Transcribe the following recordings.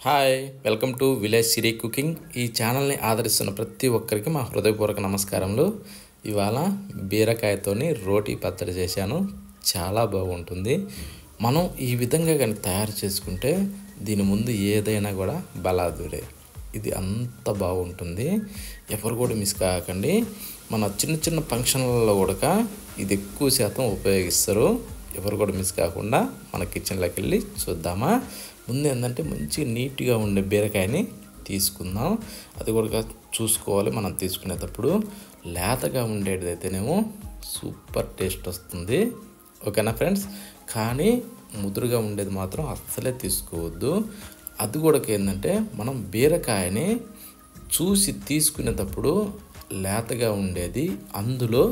hi welcome to village Siri cooking ఈ ఛానల్ని ఆదరిస్తున్న ప్రతి ఒక్కరికి మా హృదయపూర్వక నమస్కారములు ఇవాళ బీరకాయతోని రోటీ పచ్చడి చేశాను చాలా బాగుంటుంది మనం ఈ విధంగా కానీ తయారు చేసుకుంటే దీని ముందు ఏదైనా కూడా బలాదురే ఇది అంత బాగుంటుంది ఎవరు కూడా మిస్ కాకండి మన చిన్న చిన్న ఫంక్షన్లలో కూడా ఇది ఎక్కువ శాతం ఉపయోగిస్తారు ఎవరు కూడా మిస్ కాకుండా మన కిచెన్లోకి వెళ్ళి చూద్దామా ముందు ఏంటంటే మంచి నీట్గా ఉండే బీరకాయని తీసుకుందాం అది కూడా చూసుకోవాలి మనం తీసుకునేటప్పుడు లేతగా ఉండేది అయితేనేమో సూపర్ టేస్ట్ వస్తుంది ఓకేనా ఫ్రెండ్స్ కానీ ముదురుగా ఉండేది మాత్రం అస్సలే తీసుకోవద్దు అది కూడా ఏంటంటే మనం బీరకాయని చూసి తీసుకునేటప్పుడు లేతగా ఉండేది అందులో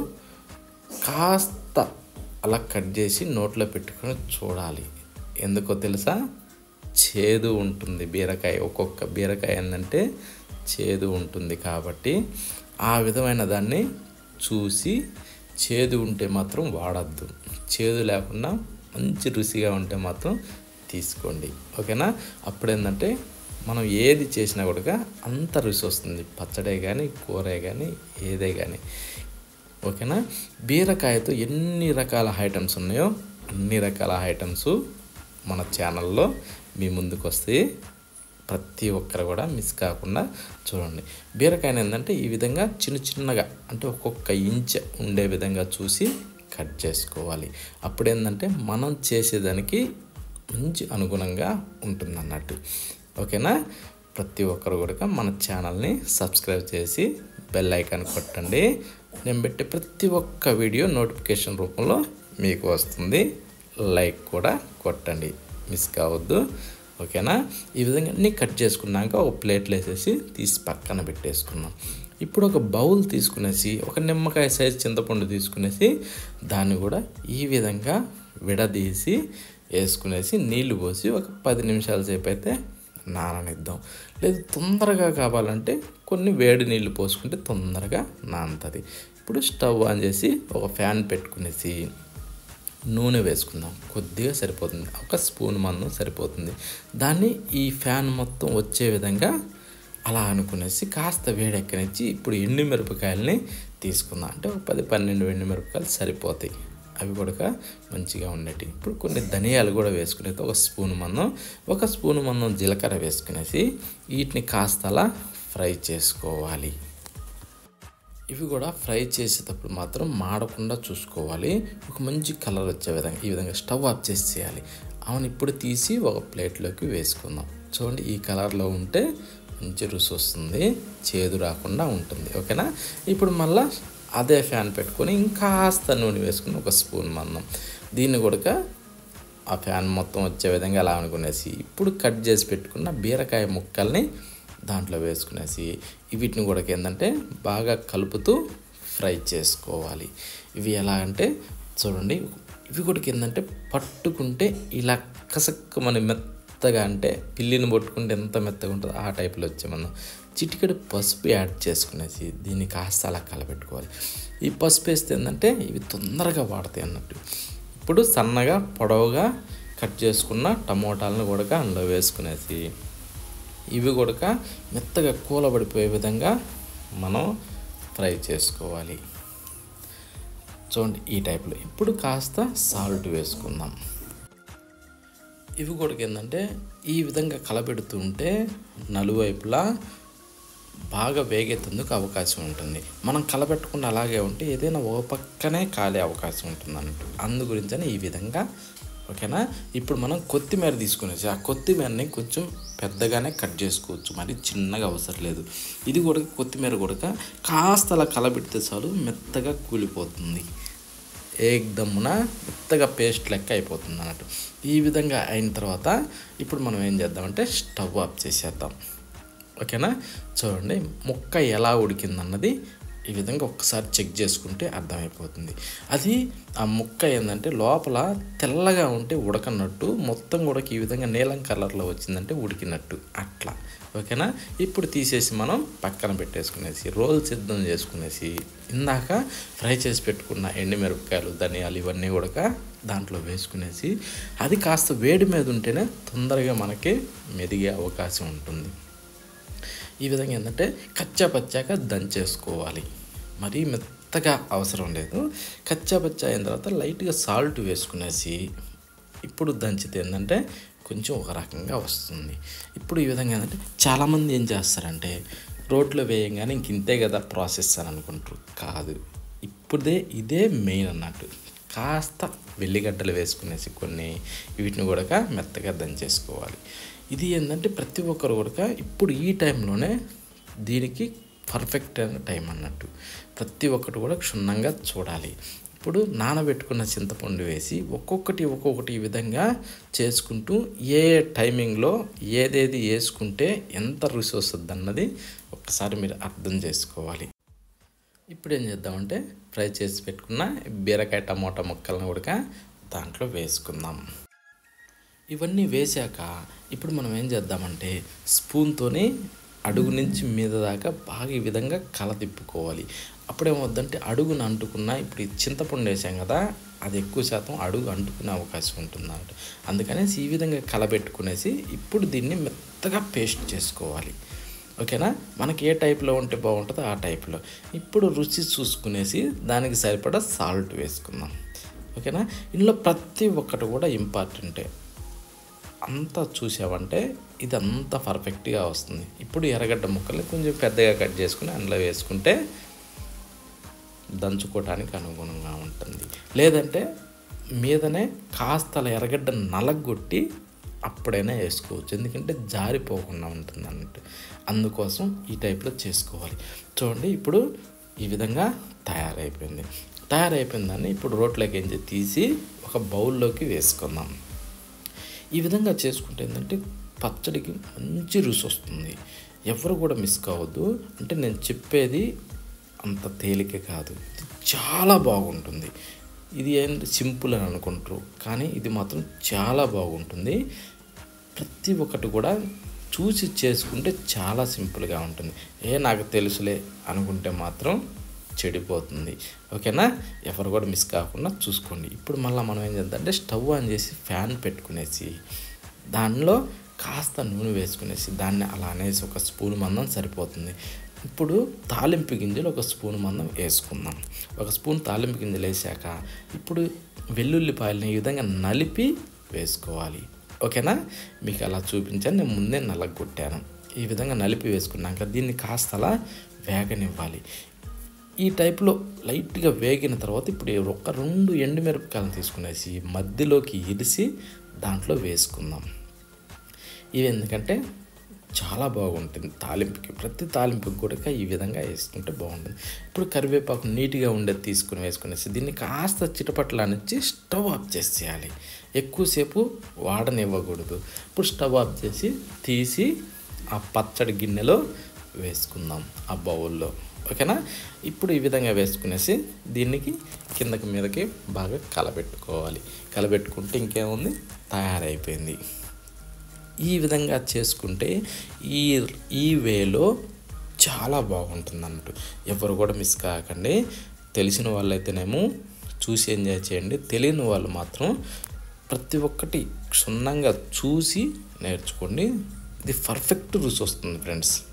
కాస్త అలా కట్ చేసి నోట్లో పెట్టుకొని చూడాలి ఎందుకో తెలుసా చేదు ఉంటుంది బీరకాయ ఒక్కొక్క బీరకాయ ఏంటంటే చేదు ఉంటుంది కాబట్టి ఆ విధమైన దాన్ని చూసి చేదు ఉంటే మాత్రం వాడద్దు చేదు లేకుండా మంచి రుచిగా ఉంటే మాత్రం తీసుకోండి ఓకేనా అప్పుడు ఏంటంటే మనం ఏది చేసినా కూడా అంత రుచి వస్తుంది పచ్చడే కానీ కూరే కానీ ఏదే కానీ ఓకేనా బీరకాయతో ఎన్ని రకాల ఐటమ్స్ ఉన్నాయో అన్ని రకాల ఐటమ్స్ మన ఛానల్లో మీ ముందుకు వస్తాయి ప్రతి ఒక్కరు కూడా మిస్ కాకుండా చూడండి బీరకాయని ఏంటంటే ఈ విధంగా చిన్న చిన్నగా అంటే ఒక్కొక్క ఇంచ్ ఉండే విధంగా చూసి కట్ చేసుకోవాలి అప్పుడు ఏంటంటే మనం చేసేదానికి మంచి అనుగుణంగా ఉంటుంది అన్నట్టు ఓకేనా ప్రతి ఒక్కరు కూడా మన ఛానల్ని సబ్స్క్రైబ్ చేసి బెల్ ఐకాన్ కొట్టండి నేను పెట్టే ప్రతి ఒక్క వీడియో నోటిఫికేషన్ రూపంలో మీకు వస్తుంది లైక్ కూడా కొట్టండి మిస్ కావద్దు ఓకేనా ఈ విధంగా అన్నీ కట్ చేసుకున్నాక ఒక ప్లేట్లో వేసేసి తీసి పక్కన పెట్టేసుకున్నాం ఇప్పుడు ఒక బౌల్ తీసుకునేసి ఒక నిమ్మకాయ సైజ్ చింతపండు తీసుకునేసి దాన్ని కూడా ఈ విధంగా విడదీసి వేసుకునేసి నీళ్లు పోసి ఒక పది నిమిషాల సేపు అయితే నాననిద్దాం లేదు తొందరగా కావాలంటే కొన్ని వేడి నీళ్ళు పోసుకుంటే తొందరగా నానుతుంది ఇప్పుడు స్టవ్ ఆన్ చేసి ఒక ఫ్యాన్ పెట్టుకునేసి నూనె వేసుకుందాం కొద్దిగా సరిపోతుంది ఒక స్పూన్ మందం సరిపోతుంది దాన్ని ఈ ఫ్యాన్ మొత్తం వచ్చే విధంగా అలా అనుకునేసి కాస్త వేడెక్కనిచ్చి ఇప్పుడు ఎండు మిరపకాయలని తీసుకుందాం అంటే ఒక పది పన్నెండు ఎండు మిరపకాయలు సరిపోతాయి అవి కూడా మంచిగా ఉండేవి ఇప్పుడు కొన్ని ధనియాలు కూడా వేసుకునేది ఒక స్పూన్ మందం ఒక స్పూన్ మందం జీలకర్ర వేసుకునేసి వీటిని కాస్త అలా ఫ్రై చేసుకోవాలి ఇవి కూడా ఫ్రై చేసేటప్పుడు మాత్రం మాడకుండా చూసుకోవాలి ఒక మంచి కలర్ వచ్చే విధంగా ఈ విధంగా స్టవ్ ఆఫ్ చేసి చేయాలి అవును ఇప్పుడు తీసి ఒక ప్లేట్లోకి వేసుకుందాం చూడండి ఈ కలర్లో ఉంటే మంచి రుచి వస్తుంది చేదు రాకుండా ఉంటుంది ఓకేనా ఇప్పుడు మళ్ళీ అదే ఫ్యాన్ పెట్టుకొని ఇంకాస్త నూనె వేసుకుని ఒక స్పూన్ మందం దీన్ని కూడా ఆ ఫ్యాన్ మొత్తం వచ్చే విధంగా అలా అనుకునేసి ఇప్పుడు కట్ చేసి పెట్టుకున్న బీరకాయ ముక్కల్ని దాంట్లో వేసుకునేసి వీటిని కూడా ఏంటంటే బాగా కలుపుతూ ఫ్రై చేసుకోవాలి ఇవి ఎలా అంటే చూడండి ఇవి కూడా ఏంటంటే పట్టుకుంటే ఇలా కసక్కమని మెత్తగా అంటే పిల్లిని పట్టుకుంటే ఎంత మెత్తగా ఉంటుందో ఆ టైప్లో వచ్చే మనం చిటికెడు పసుపు యాడ్ చేసుకునేసి దీన్ని కాస్త అలా కలపెట్టుకోవాలి ఈ పసుపు వేస్తే ఏంటంటే ఇవి తొందరగా వాడతాయి అన్నట్టు ఇప్పుడు సన్నగా పొడవుగా కట్ చేసుకున్న టమోటాలను కూడా అందులో వేసుకునేసి ఇవి కూడా మెత్తగా కూలబడిపోయే విధంగా మనం ఫ్రై చేసుకోవాలి చూడండి ఈ టైప్లో ఇప్పుడు కాస్త సాల్ట్ వేసుకుందాం ఇవి కూడా ఏంటంటే ఈ విధంగా కలబెడుతుంటే నలువైపులా బాగా వేగేందుకు అవకాశం ఉంటుంది మనం కలబెట్టకుండా అలాగే ఉంటే ఏదైనా ఓ పక్కనే కాలే అవకాశం ఉంటుంది అన్నట్టు అందు గురించని ఈ విధంగా ఓకేనా ఇప్పుడు మనం కొత్తిమీర తీసుకునేసి ఆ కొత్తిమీరని కొంచెం పెద్దగానే కట్ చేసుకోవచ్చు మరి చిన్నగా అవసరం లేదు ఇది కూడా కొత్తిమీర కూడా కాస్త అలా కలబెడితే చాలు మెత్తగా కూలిపోతుంది ఏకదమ్మున మెత్తగా పేస్ట్ లెక్క అయిపోతుంది అన్నట్టు ఈ విధంగా అయిన తర్వాత ఇప్పుడు మనం ఏం చేద్దామంటే స్టవ్ ఆఫ్ చేసేద్దాం ఓకేనా చూడండి ముక్క ఎలా ఉడికిందన్నది ఈ విధంగా ఒక్కసారి చెక్ చేసుకుంటే అర్థమైపోతుంది అది ఆ ముక్క ఏంటంటే లోపల తెల్లగా ఉంటే ఉడకనట్టు మొత్తం కూడా ఈ విధంగా నీలం కలర్లో వచ్చిందంటే ఉడికినట్టు అట్లా ఓకేనా ఇప్పుడు తీసేసి మనం పక్కన పెట్టేసుకునేసి రోల్ సిద్ధం చేసుకునేసి ఇందాక ఫ్రై చేసి పెట్టుకున్న ఎండుమిరపకాయలు ధనియాలు ఇవన్నీ కూడా దాంట్లో వేసుకునేసి అది కాస్త వేడి మీద ఉంటేనే తొందరగా మనకి మెదిగే అవకాశం ఉంటుంది ఈ విధంగా ఏంటంటే కచ్చా పచ్చాక దంచేసుకోవాలి మరీ మెత్తగా అవసరం లేదు కచ్చా పచ్చా అయిన తర్వాత లైట్గా సాల్ట్ వేసుకునేసి ఇప్పుడు దంచితే ఏంటంటే కొంచెం ఒక రకంగా వస్తుంది ఇప్పుడు ఈ విధంగా ఏంటంటే చాలామంది ఏం చేస్తారంటే రోట్లో వేయంగానే ఇంక ఇంతే కదా ప్రాసెస్ అని అనుకుంటారు కాదు ఇప్పుడే ఇదే మెయిన్ అన్నట్టు కాస్త వెల్లిగడ్డలు వేసుకునేసి కొన్ని వీటిని కూడా మెత్తగా దంచేసుకోవాలి ఇది ఏంటంటే ప్రతి ఒక్కరు కూడా ఇప్పుడు ఈ టైంలోనే దీనికి పర్ఫెక్ట్ అయిన టైం అన్నట్టు ప్రతి ఒక్కటి కూడా క్షుణ్ణంగా చూడాలి ఇప్పుడు నానబెట్టుకున్న చింతపండు వేసి ఒక్కొక్కటి ఒక్కొక్కటి ఈ విధంగా చేసుకుంటూ ఏ టైమింగ్లో ఏదేది వేసుకుంటే ఎంత రుచి వస్తుంది అన్నది ఒక్కసారి మీరు అర్థం చేసుకోవాలి ఇప్పుడు ఏం చేద్దామంటే ఫ్రై చేసి పెట్టుకున్న బీరకాయ టమోటా ముక్కలను కూడా దాంట్లో వేసుకుందాం ఇవన్నీ వేశాక ఇప్పుడు మనం ఏం చేద్దామంటే స్పూన్తోని అడుగు నుంచి మీద దాకా బాగా ఈ విధంగా కల తిప్పుకోవాలి అప్పుడేమవుద్దంటే అడుగును అంటుకున్న ఇప్పుడు ఈ చింతపండు వేసాం కదా అది ఎక్కువ శాతం అడుగు అంటుకునే అవకాశం ఉంటుంది అన్నమాట అందుకనేసి ఈ విధంగా కలబెట్టుకునేసి ఇప్పుడు దీన్ని మెత్తగా పేస్ట్ చేసుకోవాలి ఓకేనా మనకి ఏ టైప్లో ఉంటే బాగుంటుందో ఆ టైప్లో ఇప్పుడు రుచి చూసుకునేసి దానికి సరిపడా సాల్ట్ వేసుకుందాం ఓకేనా ఇందులో ప్రతి ఒక్కటి కూడా ఇంపార్టెంటే అంతా చూసామంటే ఇది అంతా పర్ఫెక్ట్గా వస్తుంది ఇప్పుడు ఎర్రగడ్డ ముక్కలు కొంచెం పెద్దగా కట్ చేసుకుని అందులో వేసుకుంటే దంచుకోవడానికి అనుగుణంగా ఉంటుంది లేదంటే మీదనే కాస్త అలా ఎర్రగడ్డ నలగొట్టి అప్పుడైనా వేసుకోవచ్చు ఎందుకంటే జారిపోకుండా ఉంటుంది అన్నట్టు అందుకోసం ఈ టైప్లో చేసుకోవాలి చూడండి ఇప్పుడు ఈ విధంగా తయారైపోయింది తయారైపోయిన దాన్ని ఇప్పుడు రోట్లోకి ఏం చేసి తీసి ఒక బౌల్లోకి వేసుకుందాం ఈ విధంగా చేసుకుంటే ఏంటంటే పచ్చడికి మంచి రుచి వస్తుంది ఎవరు కూడా మిస్ కావద్దు అంటే నేను చెప్పేది అంత తేలిక కాదు ఇది చాలా బాగుంటుంది ఇది ఏంటి సింపుల్ అని అనుకుంటారు కానీ ఇది మాత్రం చాలా బాగుంటుంది ప్రతి ఒక్కటి కూడా చూసి చేసుకుంటే చాలా సింపుల్గా ఉంటుంది ఏ నాకు తెలుసులే అనుకుంటే మాత్రం చెడిపోతుంది ఓకేనా ఎవరు కూడా మిస్ కాకుండా చూసుకోండి ఇప్పుడు మళ్ళీ మనం ఏం చేద్దాం స్టవ్ ఆన్ చేసి ఫ్యాన్ పెట్టుకునేసి దానిలో కాస్త నూనె వేసుకునేసి దాన్ని అలా అనేసి ఒక స్పూన్ మందం సరిపోతుంది ఇప్పుడు తాలింపు గింజలు ఒక స్పూన్ మందం వేసుకుందాం ఒక స్పూన్ తాలింపు గింజలు వేసాక ఇప్పుడు వెల్లుల్లిపాయలని ఈ విధంగా నలిపి వేసుకోవాలి ఓకేనా మీకు అలా చూపించాను నేను ముందే నలగొట్టాను ఈ విధంగా నలిపి వేసుకున్నాక దీన్ని కాస్త అలా వేగనివ్వాలి ఈ టైప్లో లైట్గా వేగిన తర్వాత ఇప్పుడు ఒక రెండు ఎండుమిరపకాయలను తీసుకునేసి మధ్యలోకి ఇరిసి దాంట్లో వేసుకుందాం ఇవి ఎందుకంటే చాలా బాగుంటుంది తాలింపుకి ప్రతి తాలింపుకి కూడా ఈ విధంగా వేసుకుంటే బాగుంటుంది ఇప్పుడు కరివేపాకు నీట్గా ఉండేది తీసుకుని వేసుకునేసి దీన్ని కాస్త చిటపట్లానిచ్చి స్టవ్ ఆఫ్ చేసేయాలి ఎక్కువసేపు వాడనివ్వకూడదు ఇప్పుడు స్టవ్ ఆఫ్ చేసి తీసి ఆ పచ్చడి గిన్నెలో వేసుకుందాం ఆ బౌల్లో ఓకేనా ఇప్పుడు ఈ విధంగా వేసుకునేసి దీనికి కిందకి మీదకి బాగా కలబెట్టుకోవాలి కలబెట్టుకుంటే ఇంకేముంది తయారైపోయింది ఈ విధంగా చేసుకుంటే ఈ ఈ వేలో చాలా బాగుంటుంది అన్నట్టు ఎవరు కూడా మిస్ కాకండి తెలిసిన వాళ్ళైతేనేమో చూసి ఎంజాయ్ చేయండి తెలియని వాళ్ళు మాత్రం ప్రతి ఒక్కటి క్షుణ్ణంగా చూసి నేర్చుకోండి ఇది పర్ఫెక్ట్ రుచి వస్తుంది ఫ్రెండ్స్